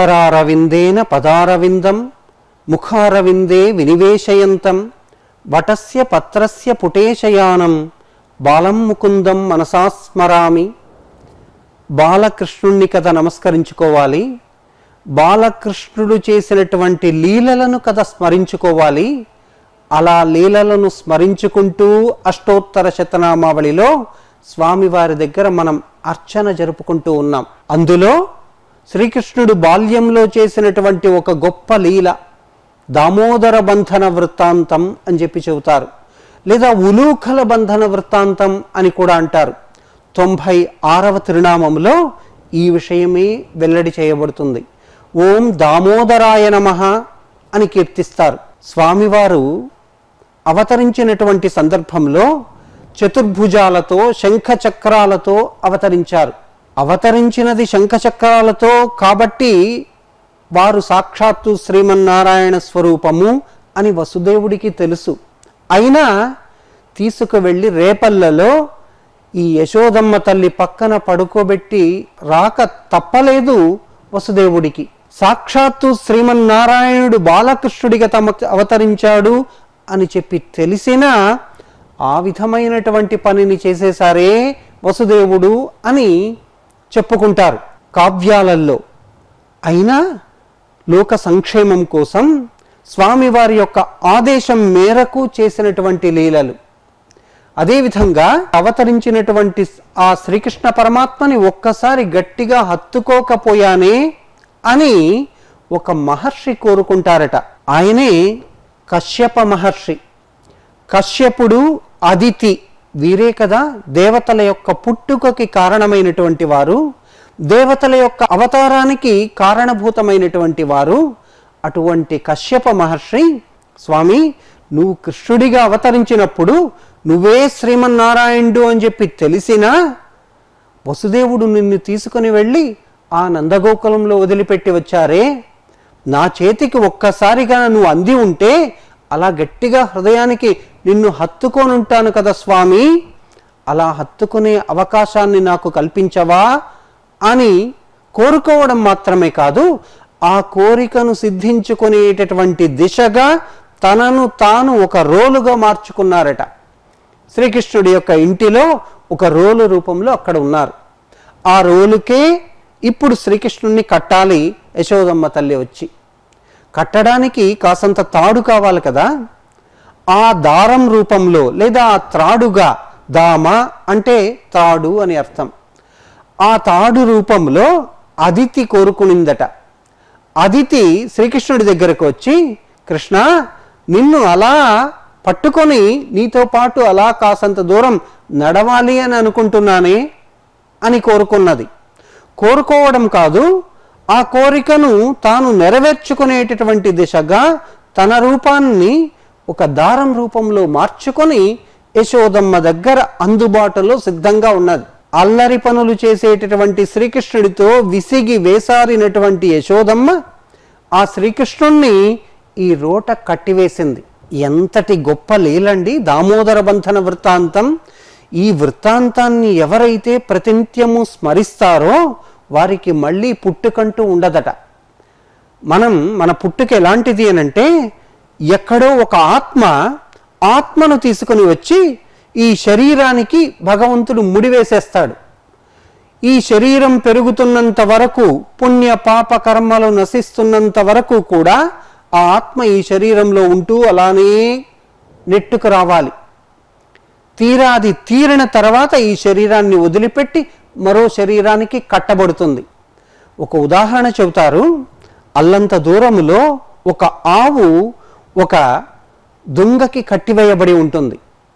కరారవిందేన పదారవిందం ముఖారవిందే వినివేశయంతం వటస్య పత్రస్య పుటేశయానం బాలం ముకుందం మనసా స్మరామి బాలకృష్ణుణ్ణి కదా నమస్కరించుకోవాలి బాలకృష్ణుడు చేసినటువంటి లీలలను కదా స్మరించుకోవాలి అలా లీలలను స్మరించుకుంటూ అష్టోత్తర శతనామావళిలో స్వామివారి దగ్గర మనం అర్చన జరుపుకుంటూ ఉన్నాం అందులో శ్రీకృష్ణుడు బాల్యంలో చేసినటువంటి ఒక గొప్ప లీల దామోదర బంధన వృత్తాంతం అని చెప్పి చెబుతారు లేదా ఉలూఖల బంధన వృత్తాంతం అని కూడా అంటారు తొంభై ఆరవ తిరునామంలో ఈ విషయమే వెల్లడి చేయబడుతుంది ఓం దామోదరాయ నమః అని కీర్తిస్తారు స్వామివారు అవతరించినటువంటి సందర్భంలో చతుర్భుజాలతో శంఖ చక్రాలతో అవతరించారు అవతరించినది శంఖ చక్రాలతో కాబట్టి వారు సాక్షాత్తు శ్రీమన్నారాయణ స్వరూపము అని వసుదేవుడికి తెలుసు అయినా తీసుకువెళ్ళి రేపల్లలో ఈ యశోదమ్మ తల్లి పక్కన పడుకోబెట్టి రాక తప్పలేదు వసుదేవుడికి సాక్షాత్తు శ్రీమన్నారాయణుడు బాలకృష్ణుడిగా తమ అవతరించాడు అని చెప్పి తెలిసినా ఆ విధమైనటువంటి పనిని చేసేసారే వసుదేవుడు అని చెప్పుకుంటారు కావ్యాలలో అయినా లోక సంక్షేమం కోసం స్వామివారి యొక్క ఆదేశం మేరకు చేసినటువంటి లీలలు అదేవిధంగా అవతరించినటువంటి ఆ శ్రీకృష్ణ పరమాత్మని ఒక్కసారి గట్టిగా హత్తుకోకపోయానే అని ఒక మహర్షి కోరుకుంటారట ఆయనే కశ్యప మహర్షి కశ్యపుడు అదితి వీరే కదా దేవతల యొక్క పుట్టుకకి కారణమైనటువంటి వారు దేవతల యొక్క అవతారానికి కారణభూతమైనటువంటి వారు అటువంటి కశ్యప మహర్షి స్వామి నువ్వు కృష్ణుడిగా అవతరించినప్పుడు నువ్వే శ్రీమన్నారాయణుడు అని చెప్పి తెలిసినా వసుదేవుడు నిన్ను తీసుకుని వెళ్ళి ఆ నందగోకులంలో వదిలిపెట్టి వచ్చారే నా చేతికి ఒక్కసారిగా నువ్వు అంది ఉంటే అలా గట్టిగా హృదయానికి నిన్ను హత్తుకొని ఉంటాను కదా స్వామి అలా హత్తుకునే అవకాశాన్ని నాకు కల్పించవా అని కోరుకోవడం మాత్రమే కాదు ఆ కోరికను సిద్ధించుకునేటటువంటి దిశగా తనను తాను ఒక రోలుగా మార్చుకున్నారట శ్రీకృష్ణుడి యొక్క ఇంటిలో ఒక రోలు రూపంలో అక్కడ ఉన్నారు ఆ రోలుకే ఇప్పుడు శ్రీకృష్ణుణ్ణి కట్టాలి యశోదమ్మ తల్లి వచ్చి కట్టడానికి కాసంత తాడు కావాలి కదా ఆ దారం రూపంలో లేదా ఆ త్రాడుగా దామ అంటే తాడు అని అర్థం ఆ తాడు రూపంలో అదితి కోరుకునిందట అదితి శ్రీకృష్ణుడి దగ్గరకు వచ్చి కృష్ణ నిన్ను అలా పట్టుకొని నీతో పాటు అలా కాసంత దూరం నడవాలి అని అనుకుంటున్నానే అని కోరుకున్నది కోరుకోవడం కాదు ఆ కోరికను తాను నెరవేర్చుకునేటటువంటి దిశగా తన రూపాన్ని ఒక దారం రూపంలో మార్చుకొని యశోదమ్మ దగ్గర అందుబాటులో సిద్ధంగా ఉన్నది అల్లరి పనులు చేసేటటువంటి శ్రీకృష్ణుడితో విసిగి వేసారినటువంటి యశోదమ్మ ఆ శ్రీకృష్ణుణ్ణి ఈ రోట కట్టివేసింది ఎంతటి గొప్ప లీలండి దామోదర బంధన వృత్తాంతం ఈ వృత్తాంతాన్ని ఎవరైతే ప్రతినిత్యము స్మరిస్తారో వారికి మళ్ళీ పుట్టుకంటూ ఉండదట మనం మన పుట్టుక ఎలాంటిది అనంటే ఎక్కడో ఒక ఆత్మ ఆత్మను తీసుకుని వచ్చి ఈ శరీరానికి భగవంతుడు ముడివేసేస్తాడు ఈ శరీరం పెరుగుతున్నంత వరకు పుణ్య పాప కర్మలు నశిస్తున్నంత వరకు కూడా ఆ ఆత్మ ఈ శరీరంలో ఉంటూ అలానే నెట్టుకు రావాలి తీరా అది తీరిన తర్వాత ఈ శరీరాన్ని వదిలిపెట్టి మరో శరీరానికి కట్టబడుతుంది ఒక ఉదాహరణ చెబుతారు అల్లంత దూరములో ఒక ఆవు ఒక దుంగకి కట్టివేయబడి ఉంటుంది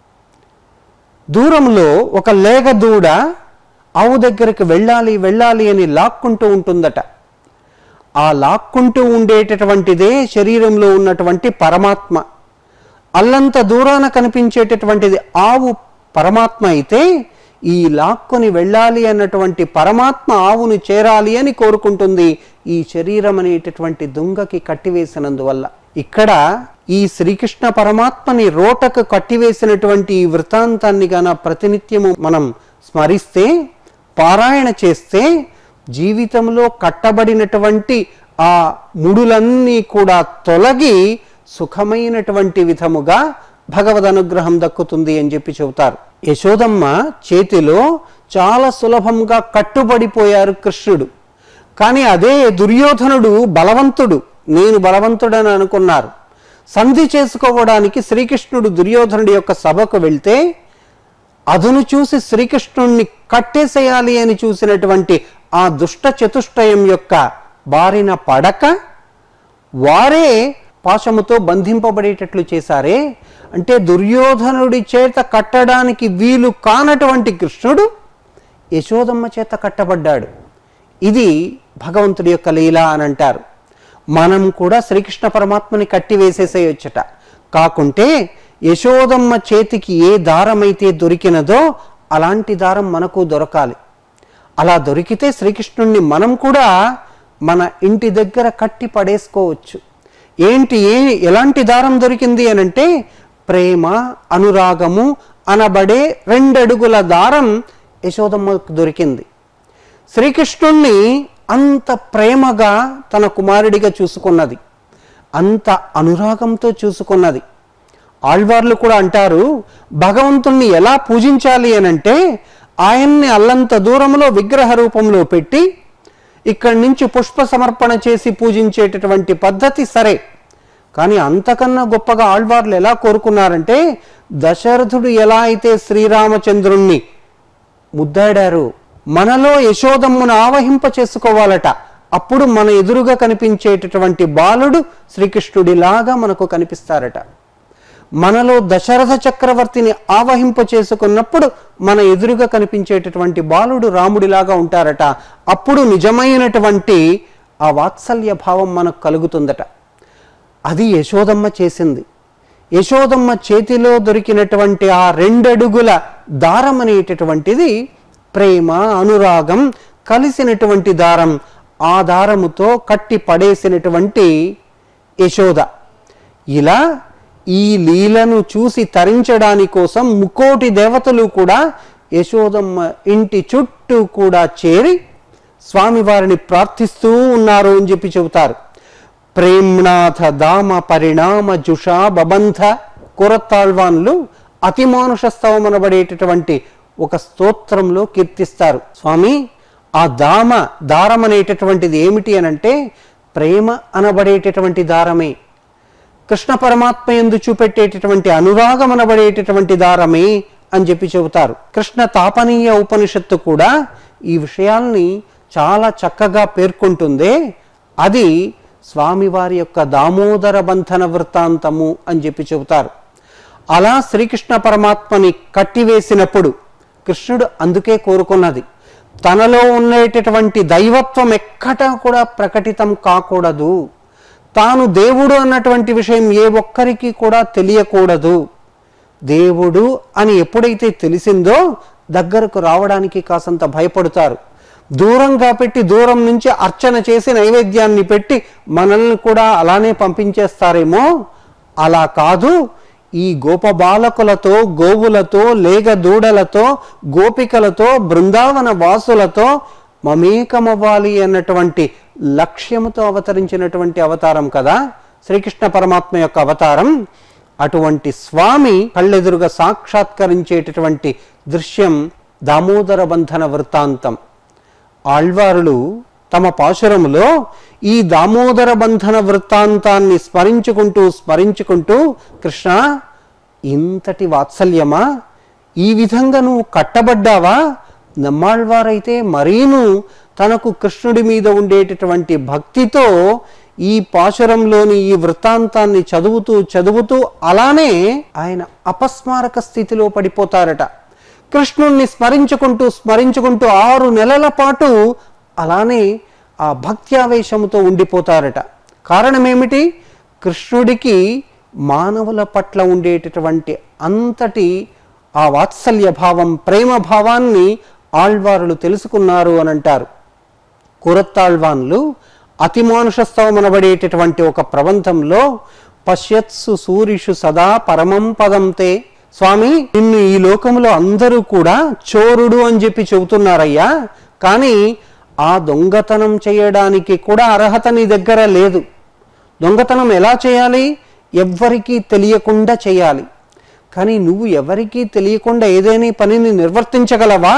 దూరంలో ఒక లేగ దూడ ఆవు దగ్గరికి వెళ్ళాలి వెళ్ళాలి అని లాక్కుంటూ ఉంటుందట ఆ లాక్కుంటూ ఉండేటటువంటిదే శరీరంలో ఉన్నటువంటి పరమాత్మ అల్లంత దూరాన కనిపించేటటువంటిది ఆవు పరమాత్మ అయితే ఈ లాక్కొని వెళ్ళాలి అన్నటువంటి పరమాత్మ ఆవును చేరాలి అని కోరుకుంటుంది ఈ శరీరం అనేటటువంటి దుంగకి కట్టివేసినందువల్ల ఇక్కడ ఈ శ్రీకృష్ణ పరమాత్మని రోటకు కట్టివేసినటువంటి ఈ వృత్తాంతాన్ని గాన ప్రతినిత్యము మనం స్మరిస్తే పారాయణ చేస్తే జీవితంలో కట్టబడినటువంటి ఆ ముడులన్నీ కూడా తొలగి సుఖమైనటువంటి విధముగా భగవద్ అనుగ్రహం దక్కుతుంది అని చెప్పి చెబుతారు యశోదమ్మ చేతిలో చాలా సులభంగా కట్టుబడిపోయారు కృష్ణుడు కానీ అదే దుర్యోధనుడు బలవంతుడు నేను బలవంతుడని అనుకున్నారు సంధి చేసుకోవడానికి శ్రీకృష్ణుడు దుర్యోధనుడి యొక్క సభకు వెళ్తే అదును చూసి శ్రీకృష్ణుణ్ణి కట్టేసేయాలి అని చూసినటువంటి ఆ దుష్ట చతుష్టయం యొక్క బారిన పడక వారే పాశముతో బంధింపబడేటట్లు చేశారే అంటే దుర్యోధనుడి చేత కట్టడానికి వీలు కానటువంటి కృష్ణుడు యశోదమ్మ చేత కట్టబడ్డాడు ఇది భగవంతుడి యొక్క లీల అని అంటారు మనం కూడా శ్రీకృష్ణ పరమాత్మని కట్టివేసేసేయొచ్చట కాకుంటే యశోదమ్మ చేతికి ఏ దారమైతే దొరికినదో అలాంటి దారం మనకు దొరకాలి అలా దొరికితే శ్రీకృష్ణుణ్ణి మనం కూడా మన ఇంటి దగ్గర కట్టి పడేసుకోవచ్చు ఏంటి ఏ ఎలాంటి దారం దొరికింది అనంటే ప్రేమ అనురాగము అనబడే రెండడుగుల దారం యశోదమ్మకు దొరికింది శ్రీకృష్ణుణ్ణి అంత ప్రేమగా తన కుమారుడిగా చూసుకున్నది అంత అనురాగంతో చూసుకున్నది ఆళ్వార్లు కూడా అంటారు భగవంతుణ్ణి ఎలా పూజించాలి అనంటే ఆయన్ని అల్లంత దూరంలో విగ్రహ రూపంలో పెట్టి ఇక్కడి నుంచి పుష్ప సమర్పణ చేసి పూజించేటటువంటి పద్ధతి సరే కానీ అంతకన్నా గొప్పగా ఆళ్వార్లు ఎలా కోరుకున్నారంటే దశరథుడు ఎలా అయితే శ్రీరామచంద్రుణ్ణి ముద్దాడారు మనలో యశోదమ్మును ఆవహింప చేసుకోవాలట అప్పుడు మన ఎదురుగా కనిపించేటటువంటి బాలుడు శ్రీకృష్ణుడిలాగా మనకు కనిపిస్తారట మనలో దశరథ చక్రవర్తిని ఆవహింప చేసుకున్నప్పుడు మన ఎదురుగా కనిపించేటటువంటి బాలుడు రాముడిలాగా ఉంటారట అప్పుడు నిజమైనటువంటి ఆ వాత్సల్య భావం మనకు కలుగుతుందట అది యశోదమ్మ చేసింది యశోదమ్మ చేతిలో దొరికినటువంటి ఆ రెండడుగుల దారం అనేటటువంటిది ప్రేమ అనురాగం కలిసినటువంటి దారం ఆ దారముతో కట్టి పడేసినటువంటి యశోద ఇలా ఈ లీలను చూసి తరించడాని కోసం ముకోటి దేవతలు కూడా యశోదమ్మ ఇంటి చుట్టూ కూడా చేరి స్వామివారిని ప్రార్థిస్తూ ఉన్నారు అని చెప్పి చెబుతారు ప్రేమ్నాథ దామ పరిణామ జుషా బబంధ కురత్తాళ్వాన్లు అతిమానుష స్తవమనబడేటటువంటి ఒక స్తోత్రంలో కీర్తిస్తారు స్వామి ఆ దామ దారం అనేటటువంటిది ఏమిటి అనంటే ప్రేమ అనబడేటటువంటి దారమే కృష్ణ పరమాత్మ ఎందు చూపెట్టేటటువంటి అనురాగం అనబడేటటువంటి దారమే అని చెప్పి చెబుతారు కృష్ణ తాపనీయ ఉపనిషత్తు కూడా ఈ విషయాల్ని చాలా చక్కగా పేర్కొంటుందే అది స్వామివారి యొక్క దామోదర బంధన వృత్తాంతము అని చెప్పి చెబుతారు అలా శ్రీకృష్ణ పరమాత్మని కట్టివేసినప్పుడు కృష్ణుడు అందుకే కోరుకున్నది తనలో ఉండేటటువంటి దైవత్వం ఎక్కడా కూడా ప్రకటితం కాకూడదు తాను దేవుడు అన్నటువంటి విషయం ఏ ఒక్కరికి కూడా తెలియకూడదు దేవుడు అని ఎప్పుడైతే తెలిసిందో దగ్గరకు రావడానికి కాసంత భయపడతారు దూరంగా పెట్టి దూరం నుంచి అర్చన చేసి నైవేద్యాన్ని పెట్టి మనల్ని కూడా అలానే పంపించేస్తారేమో అలా కాదు ఈ గోపబాలకులతో గోవులతో లేగ దూడలతో గోపికలతో బృందావన వాసులతో మమేకమవ్వాలి అన్నటువంటి లక్ష్యముతో అవతరించినటువంటి అవతారం కదా శ్రీకృష్ణ పరమాత్మ యొక్క అవతారం అటువంటి స్వామి కళ్ళెదురుగా సాక్షాత్కరించేటటువంటి దృశ్యం దామోదర బంధన వృత్తాంతం ఆళ్వారులు తమ పాశురములో ఈ దామోదర బంధన వృత్తాంతాన్ని స్మరించుకుంటూ స్మరించుకుంటూ కృష్ణ ఇంతటి వాత్సల్యమా ఈ విధంగా నువ్వు కట్టబడ్డావా నమ్మాళ్వారైతే మరీను తనకు కృష్ణుడి మీద ఉండేటటువంటి భక్తితో ఈ పాశురంలోని ఈ వృత్తాంతాన్ని చదువుతూ చదువుతూ అలానే ఆయన అపస్మారక స్థితిలో పడిపోతారట కృష్ణుణ్ణి స్మరించుకుంటూ స్మరించుకుంటూ ఆరు నెలల పాటు అలానే ఆ భక్త్యావేశముతో ఉండిపోతారట కారణం ఏమిటి కృష్ణుడికి మానవుల పట్ల ఉండేటటువంటి అంతటి ఆ వాత్సల్య భావం ప్రేమ భావాన్ని ఆళ్వారులు తెలుసుకున్నారు అని అంటారు కురత్తాళ్వాన్లు అతిమానుషస్తవమనబడేటటువంటి ఒక ప్రబంధంలో పశ్యత్సు సూరిషు సదా పరమం పదంతే స్వామి నిన్ను ఈ లోకంలో అందరూ కూడా చోరుడు అని చెప్పి చెబుతున్నారయ్యా కానీ ఆ దొంగతనం చేయడానికి కూడా అర్హత నీ దగ్గర లేదు దొంగతనం ఎలా చేయాలి ఎవ్వరికీ తెలియకుండా చేయాలి కానీ నువ్వు ఎవరికీ తెలియకుండా ఏదైనా పనిని నిర్వర్తించగలవా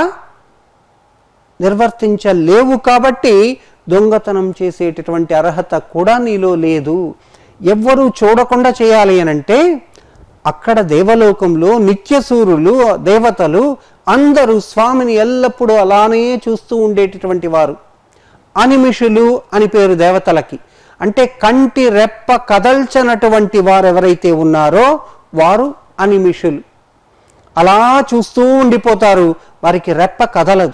నిర్వర్తించలేవు కాబట్టి దొంగతనం చేసేటటువంటి అర్హత కూడా నీలో లేదు ఎవ్వరూ చూడకుండా చేయాలి అనంటే అక్కడ దేవలోకంలో నిత్యసూరులు దేవతలు అందరూ స్వామిని ఎల్లప్పుడూ అలానే చూస్తూ ఉండేటటువంటి వారు అనిమిషులు అని పేరు దేవతలకి అంటే కంటి రెప్ప కదల్చనటువంటి వారు ఎవరైతే ఉన్నారో వారు అనిమిషులు అలా చూస్తూ ఉండిపోతారు వారికి రెప్ప కదలదు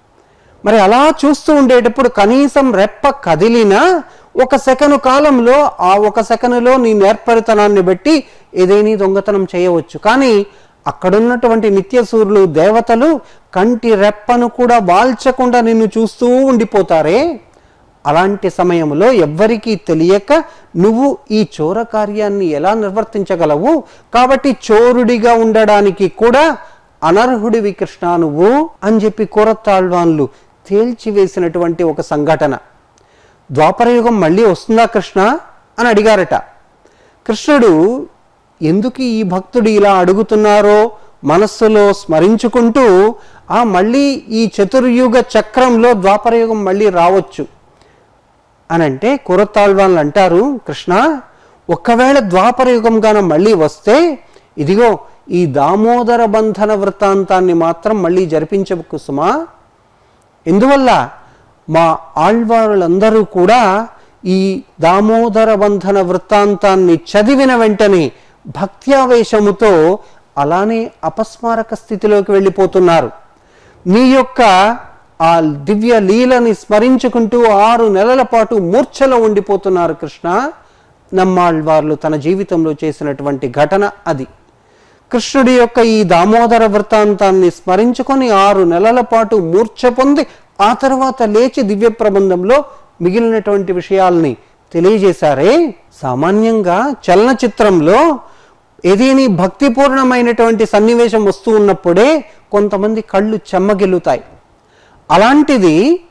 మరి అలా చూస్తూ ఉండేటప్పుడు కనీసం రెప్ప కదిలినా ఒక సెకను కాలంలో ఆ ఒక సెకనులో నీ నేర్పరితనాన్ని బట్టి ఏదైనా దొంగతనం చేయవచ్చు కానీ అక్కడున్నటువంటి నిత్యసూరులు దేవతలు కంటి రెప్పను కూడా వాల్చకుండా నిన్ను చూస్తూ ఉండిపోతారే అలాంటి సమయంలో ఎవ్వరికీ తెలియక నువ్వు ఈ చోర కార్యాన్ని ఎలా నిర్వర్తించగలవు కాబట్టి చోరుడిగా ఉండడానికి కూడా అనర్హుడివి కృష్ణ నువ్వు అని చెప్పి కూరతాళ్వాన్లు తేల్చివేసినటువంటి ఒక సంఘటన ద్వాపరయుగం మళ్ళీ వస్తుందా కృష్ణ అని అడిగారట కృష్ణుడు ఎందుకు ఈ భక్తుడు ఇలా అడుగుతున్నారో మనస్సులో స్మరించుకుంటూ ఆ మళ్ళీ ఈ చతుర్యుగ చక్రంలో ద్వాపరయుగం మళ్ళీ రావచ్చు అని అంటే కురతాళ్వాన్లు అంటారు కృష్ణ ఒకవేళ ద్వాపర యుగం గాన మళ్ళీ వస్తే ఇదిగో ఈ దామోదర బంధన వృత్తాంతాన్ని మాత్రం మళ్ళీ జరిపించకు సుమా ఎందువల్ల మా ఆళ్వారులందరూ కూడా ఈ దామోదర బంధన వృత్తాంతాన్ని చదివిన వెంటనే భక్త్యావేశముతో అలానే అపస్మారక స్థితిలోకి వెళ్ళిపోతున్నారు నీ యొక్క ఆ దివ్య లీలని స్మరించుకుంటూ ఆరు నెలల పాటు మూర్ఛలో ఉండిపోతున్నారు కృష్ణ నమ్మాళ్వార్లు తన జీవితంలో చేసినటువంటి ఘటన అది కృష్ణుడి యొక్క ఈ దామోదర వృత్తాంతాన్ని స్మరించుకొని ఆరు నెలల పాటు మూర్ఛ పొంది ఆ తర్వాత లేచి దివ్య ప్రబంధంలో మిగిలినటువంటి విషయాల్ని తెలియజేశారే సామాన్యంగా చలనచిత్రంలో ఏదేని భక్తిపూర్ణమైనటువంటి సన్నివేశం వస్తూ ఉన్నప్పుడే కొంతమంది కళ్ళు చెమ్మగిల్లుతాయి అలాంటిది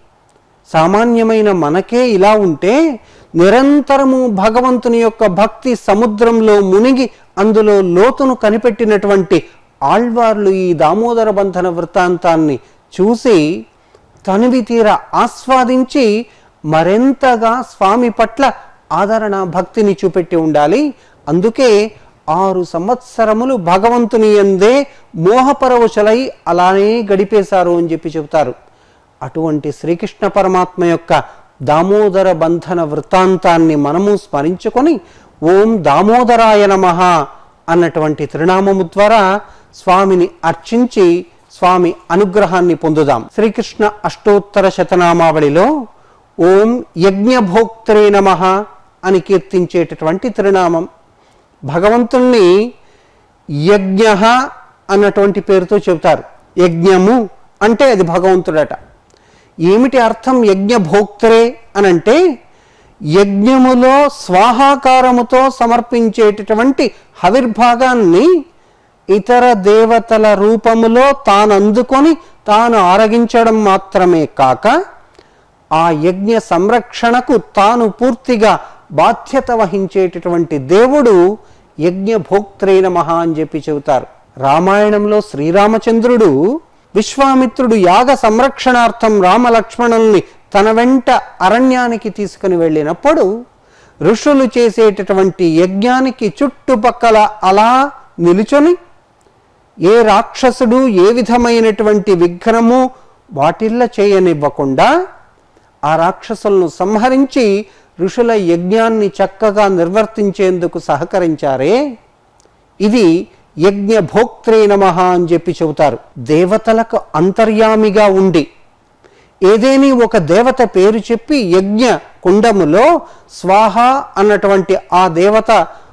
సామాన్యమైన మనకే ఇలా ఉంటే నిరంతరము భగవంతుని యొక్క భక్తి సముద్రంలో మునిగి అందులో లోతును కనిపెట్టినటువంటి ఆళ్వార్లు ఈ దామోదర బంధన వృత్తాంతాన్ని చూసి తనివి తీర ఆస్వాదించి మరెంతగా స్వామి పట్ల ఆదరణ భక్తిని చూపెట్టి ఉండాలి అందుకే ఆరు సంవత్సరములు భగవంతుని ఎందే మోహపరవశులై అలానే గడిపేశారు అని చెప్పి చెబుతారు అటువంటి శ్రీకృష్ణ పరమాత్మ యొక్క దామోదర బంధన వృత్తాంతాన్ని మనము స్మరించుకొని ఓం దామోదరాయ నమః అన్నటువంటి తిరునామము ద్వారా స్వామిని అర్చించి స్వామి అనుగ్రహాన్ని పొందుదాం శ్రీకృష్ణ అష్టోత్తర శతనామావళిలో ఓం యజ్ఞభోక్త్రే నమః అని కీర్తించేటటువంటి తిరునామం భగవంతుణ్ణి యజ్ఞ అన్నటువంటి పేరుతో చెబుతారు యజ్ఞము అంటే అది భగవంతుడట ఏమిటి అర్థం యజ్ఞభోక్తరే అని అంటే యజ్ఞములో స్వాహాకారముతో సమర్పించేటటువంటి హవిర్భాగాన్ని ఇతర దేవతల రూపములో తాను అందుకొని తాను ఆరగించడం మాత్రమే కాక ఆ యజ్ఞ సంరక్షణకు తాను పూర్తిగా బాధ్యత వహించేటటువంటి దేవుడు యజ్ఞభోక్త్రే నమః అని చెప్పి చెబుతారు రామాయణంలో శ్రీరామచంద్రుడు విశ్వామిత్రుడు యాగ సంరక్షణార్థం రామలక్ష్మణుల్ని తన వెంట అరణ్యానికి తీసుకుని వెళ్ళినప్పుడు ఋషులు చేసేటటువంటి యజ్ఞానికి చుట్టుపక్కల అలా నిలుచొని ఏ రాక్షసుడు ఏ విధమైనటువంటి విఘ్నము వాటిల్ల చేయనివ్వకుండా ఆ రాక్షసులను సంహరించి ఋషుల యజ్ఞాన్ని చక్కగా నిర్వర్తించేందుకు సహకరించారే ఇది యజ్ఞ భోక్త్రే నమః అని చెప్పి చెబుతారు దేవతలకు అంతర్యామిగా ఉండి ఏదేని ఒక దేవత పేరు చెప్పి యజ్ఞ కుండములో స్వాహ అన్నటువంటి ఆ దేవత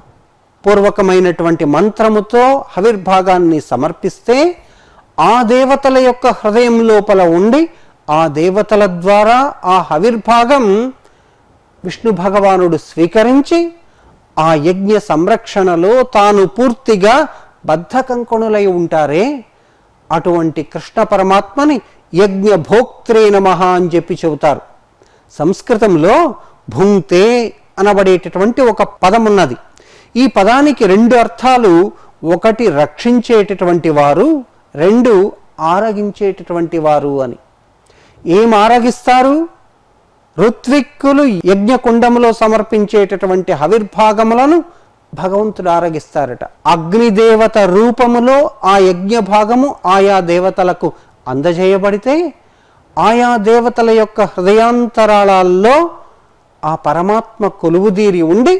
పూర్వకమైనటువంటి మంత్రముతో హవిర్భాగాన్ని సమర్పిస్తే ఆ దేవతల యొక్క హృదయం లోపల ఉండి ఆ దేవతల ద్వారా ఆ హవిర్భాగం విష్ణు భగవానుడు స్వీకరించి ఆ యజ్ఞ సంరక్షణలో తాను పూర్తిగా బద్ధకంకణులై ఉంటారే అటువంటి కృష్ణ పరమాత్మని యజ్ఞ భోక్త్రే నమ అని చెప్పి చెబుతారు సంస్కృతంలో భుంక్తే అనబడేటటువంటి ఒక పదం ఉన్నది ఈ పదానికి రెండు అర్థాలు ఒకటి రక్షించేటటువంటి వారు రెండు ఆరగించేటటువంటి వారు అని ఏం ఆరగిస్తారు ఋత్విక్కులు యజ్ఞకుండములో సమర్పించేటటువంటి హవిర్భాగములను భగవంతుడు ఆరగిస్తారట అగ్నిదేవత రూపములో ఆ యజ్ఞ భాగము ఆయా దేవతలకు అందజేయబడితే ఆయా దేవతల యొక్క హృదయాంతరాళాల్లో ఆ పరమాత్మ కొలువుదీరి ఉండి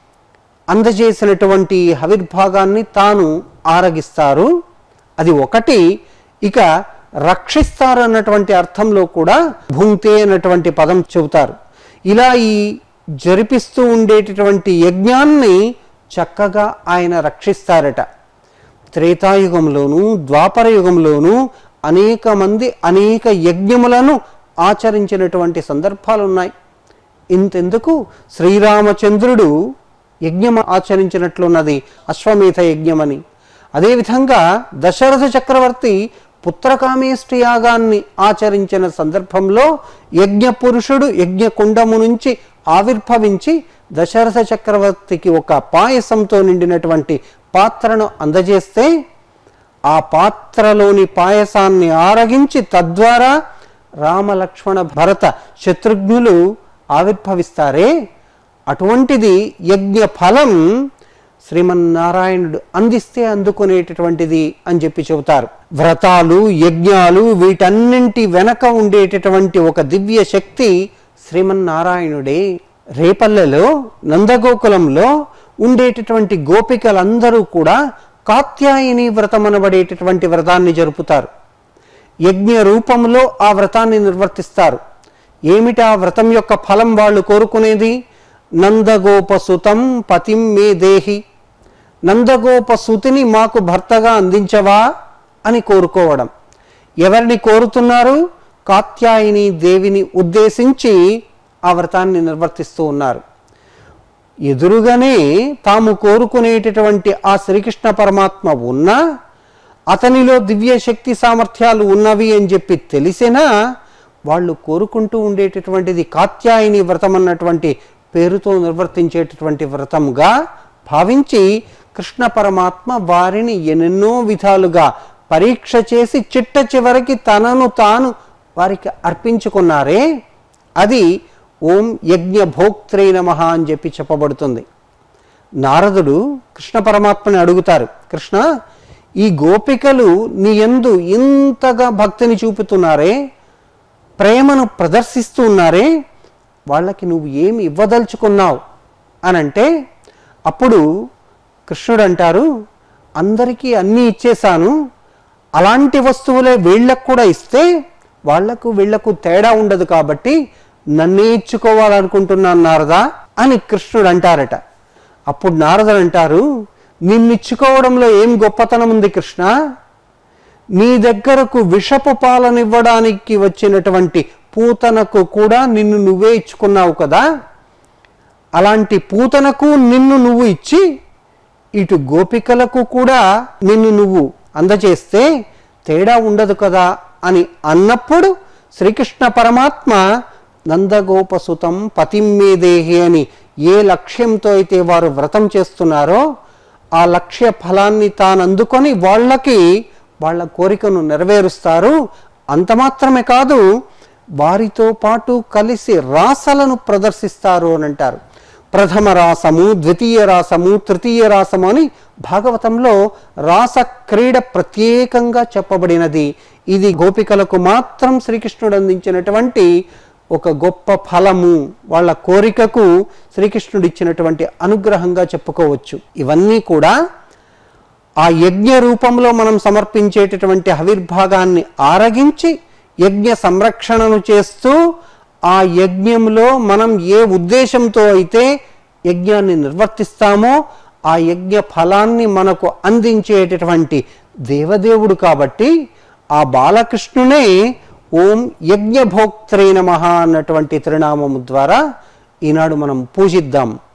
అందజేసినటువంటి ఈ హవిర్భాగాన్ని తాను ఆరగిస్తారు అది ఒకటి ఇక రక్షిస్తారు అన్నటువంటి అర్థంలో కూడా భుంక్తే అన్నటువంటి పదం చెబుతారు ఇలా ఈ జరిపిస్తూ ఉండేటటువంటి యజ్ఞాన్ని చక్కగా ఆయన రక్షిస్తారట త్రేతాయుగంలోనూ ద్వాపర యుగంలోనూ అనేక మంది అనేక యజ్ఞములను ఆచరించినటువంటి సందర్భాలు ఉన్నాయి ఇంతెందుకు శ్రీరామచంద్రుడు యజ్ఞం ఆచరించినట్లున్నది అశ్వమేధ యజ్ఞమని అదేవిధంగా దశరథ చక్రవర్తి పుత్రకామేష్టి యాగాన్ని ఆచరించిన సందర్భంలో యజ్ఞ పురుషుడు యజ్ఞ కుండము నుంచి ఆవిర్భవించి దశరథ చక్రవర్తికి ఒక పాయసంతో నిండినటువంటి పాత్రను అందజేస్తే ఆ పాత్రలోని పాయసాన్ని ఆరగించి తద్వారా రామలక్ష్మణ భరత శత్రుఘ్నులు ఆవిర్భవిస్తారే అటువంటిది యజ్ఞ ఫలం శ్రీమన్నారాయణుడు అందిస్తే అందుకునేటటువంటిది అని చెప్పి చెబుతారు వ్రతాలు యజ్ఞాలు వీటన్నింటి వెనక ఉండేటటువంటి ఒక దివ్య శక్తి శ్రీమన్నారాయణుడే రేపల్లెలో నందగోకులంలో ఉండేటటువంటి గోపికలందరూ కూడా కాత్యాయని వ్రతం అనబడేటటువంటి వ్రతాన్ని జరుపుతారు యజ్ఞ రూపంలో ఆ వ్రతాన్ని నిర్వర్తిస్తారు ఏమిటి ఆ వ్రతం యొక్క ఫలం వాళ్ళు కోరుకునేది నందగోపసుతం పతిం మే దేహి నందగోపసుతిని మాకు భర్తగా అందించవా అని కోరుకోవడం ఎవరిని కోరుతున్నారు కాత్యాయని దేవిని ఉద్దేశించి ఆ వ్రతాన్ని నిర్వర్తిస్తూ ఉన్నారు ఎదురుగానే తాము కోరుకునేటటువంటి ఆ శ్రీకృష్ణ పరమాత్మ ఉన్నా అతనిలో దివ్య శక్తి సామర్థ్యాలు ఉన్నవి అని చెప్పి తెలిసినా వాళ్ళు కోరుకుంటూ ఉండేటటువంటిది కాత్యాయని వ్రతం అన్నటువంటి పేరుతో నిర్వర్తించేటటువంటి వ్రతముగా భావించి కృష్ణ పరమాత్మ వారిని ఎన్నెన్నో విధాలుగా పరీక్ష చేసి చిట్ట చివరికి తనను తాను వారికి అర్పించుకున్నారే అది ఓం యజ్ఞ భోక్త్రే నమ అని చెప్పి చెప్పబడుతుంది నారదుడు కృష్ణ పరమాత్మని అడుగుతారు కృష్ణ ఈ గోపికలు నీ యందు ఇంతగా భక్తిని చూపుతున్నారే ప్రేమను ప్రదర్శిస్తూ ఉన్నారే వాళ్ళకి నువ్వు ఏమి ఇవ్వదలుచుకున్నావు అని అంటే అప్పుడు కృష్ణుడు అంటారు అందరికీ అన్నీ ఇచ్చేశాను అలాంటి వస్తువులే వీళ్ళకు కూడా ఇస్తే వాళ్లకు వీళ్లకు తేడా ఉండదు కాబట్టి నన్నే ఇచ్చుకోవాలనుకుంటున్నాను నారదా అని కృష్ణుడు అంటారట అప్పుడు నారదుడు అంటారు నిన్నిచ్చుకోవడంలో ఏం గొప్పతనం ఉంది కృష్ణ నీ దగ్గరకు విషపు పాలనివ్వడానికి వచ్చినటువంటి పూతనకు కూడా నిన్ను నువ్వే ఇచ్చుకున్నావు కదా అలాంటి పూతనకు నిన్ను నువ్వు ఇచ్చి ఇటు గోపికలకు కూడా నిన్ను నువ్వు అందజేస్తే తేడా ఉండదు కదా అని అన్నప్పుడు శ్రీకృష్ణ పరమాత్మ నందగోపసుతం పతిమ్మేదేహి అని ఏ లక్ష్యంతో అయితే వారు వ్రతం చేస్తున్నారో ఆ లక్ష్య ఫలాన్ని తాను అందుకొని వాళ్ళకి వాళ్ళ కోరికను నెరవేరుస్తారు అంత మాత్రమే కాదు వారితో పాటు కలిసి రాసలను ప్రదర్శిస్తారు అని అంటారు ప్రథమ రాసము ద్వితీయ రాసము తృతీయ రాసము అని భాగవతంలో రాస క్రీడ ప్రత్యేకంగా చెప్పబడినది ఇది గోపికలకు మాత్రం శ్రీకృష్ణుడు అందించినటువంటి ఒక గొప్ప ఫలము వాళ్ళ కోరికకు శ్రీకృష్ణుడు ఇచ్చినటువంటి అనుగ్రహంగా చెప్పుకోవచ్చు ఇవన్నీ కూడా ఆ యజ్ఞ రూపంలో మనం సమర్పించేటటువంటి హవిర్భాగాన్ని ఆరగించి యజ్ఞ సంరక్షణను చేస్తూ ఆ యజ్ఞంలో మనం ఏ ఉద్దేశంతో అయితే యజ్ఞాన్ని నిర్వర్తిస్తామో ఆ యజ్ఞ ఫలాన్ని మనకు అందించేటటువంటి దేవదేవుడు కాబట్టి ఆ బాలకృష్ణునే ఓం యజ్ఞభోక్త్రే నమ అన్నటువంటి తిరునామము ద్వారా ఈనాడు మనం పూజిద్దాం